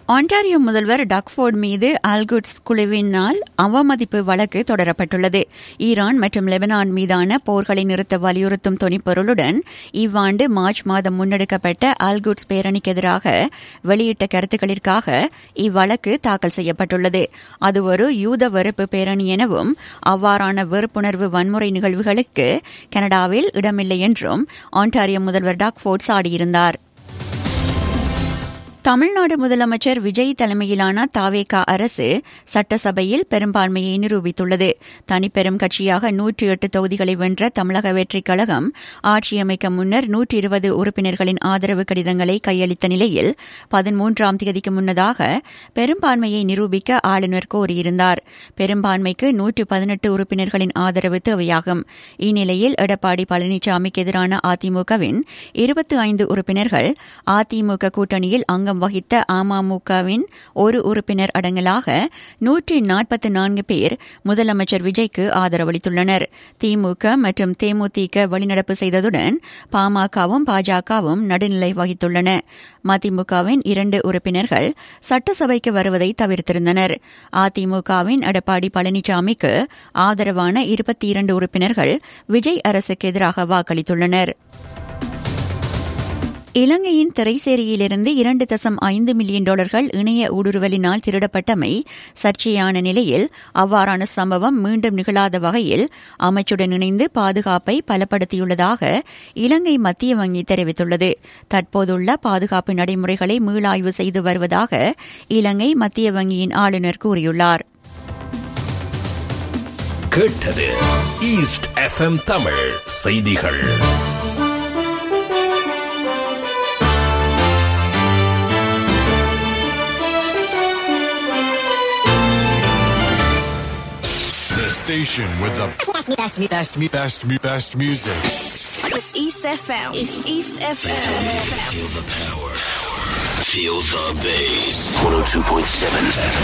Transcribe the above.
Ontario முதல்வர் Doug Ford மீது ஆல்குட்ஸ் குழுவினால் அவமதிப்பு வழக்கு தொடரப்பட்டுள்ளது ஈரான் மற்றும் லெபனான் மீதான போர்களை நிறுத்த வலியுறுத்தும் துணிப்பொருளுடன் இவ்வாண்டு மார்ச் மாதம் முன்னெடுக்கப்பட்ட ஆல்குட்ஸ் பேரணிக்கு எதிராக வெளியிட்ட கருத்துக்களிற்காக இவ்வழக்கு தாக்கல் செய்யப்பட்டுள்ளது அது ஒரு யூத வெறுப்பு பேரணி எனவும் அவ்வாறான வெறுப்புணர்வு வன்முறை நிகழ்வுகளுக்கு கனடாவில் இடமில்லை என்றும் ஆன்டாரியோ முதல்வர் டாக்ஃபோர்ட் சாடியிருந்தார் தமிழ்நாடு முதலமைச்சர் விஜய் தலைமையிலான தாவேகா அரசு சட்டசபையில் பெரும்பான்மையை நிரூபித்துள்ளது தனிப்பெரும் கட்சியாக நூற்றி எட்டு தொகுதிகளை வென்ற தமிழக வெற்றிக் கழகம் ஆட்சியமைக்க முன்னர் நூற்றி இருபது உறுப்பினர்களின் ஆதரவு கடிதங்களை கையளித்த நிலையில் பதிமூன்றாம் தேதிக்கு முன்னதாக பெரும்பான்மையை நிரூபிக்க ஆளுநர் கோரியிருந்தார் பெரும்பான்மைக்கு நூற்று பதினெட்டு உறுப்பினர்களின் ஆதரவு தேவையாகும் இந்நிலையில் எடப்பாடி பழனிசாமிக்கு எதிரான அதிமுகவின் இருபத்தி ஐந்து உறுப்பினர்கள் அதிமுக கூட்டணியில் அங்கம் அங்கம் வகித்த அமமுகவின் ஒரு உறுப்பினர் அடங்கலாக நூற்றி நாற்பத்தி நான்கு பேர் முதலமைச்சர் விஜய்க்கு ஆதரவளித்துள்ளனர் திமுக மற்றும் தேமுதிக வெளிநடப்பு செய்ததுடன் பாமகவும் பாஜகவும் நடுநிலை வகித்துள்ளன மதிமுகவின் இரண்டு உறுப்பினர்கள் சட்டசபைக்கு வருவதை தவிர்த்திருந்தனர் அதிமுகவின் எடப்பாடி பழனிசாமிக்கு ஆதரவான இருபத்தி இரண்டு உறுப்பினர்கள் விஜய் அரசுக்கு எதிராக வாக்களித்துள்ளனா் இலங்கையின் திரைசேரியிலிருந்து இரண்டு தசம் ஐந்து மில்லியன் டாலர்கள் இணைய ஊடுருவலினால் திருடப்பட்டமை சர்ச்சையான நிலையில் அவ்வாறான சம்பவம் மீண்டும் நிகழாத வகையில் அமைச்சுடன் இணைந்து பாதுகாப்பை பலப்படுத்தியுள்ளதாக இலங்கை மத்திய வங்கி தெரிவித்துள்ளது தற்போதுள்ள பாதுகாப்பு நடைமுறைகளை மீளாய்வு செய்து வருவதாக இலங்கை மத்திய வங்கியின் ஆளுநர் கூறியுள்ளார் கேட்டது ஈஸ்ட் எஃப்எம் தமிழ் செய்திகள் The station with the Best, me, best, me, best, me, best, me, best music. It's East FM. It's East FM. Feel the power. Feel the bass. 102.7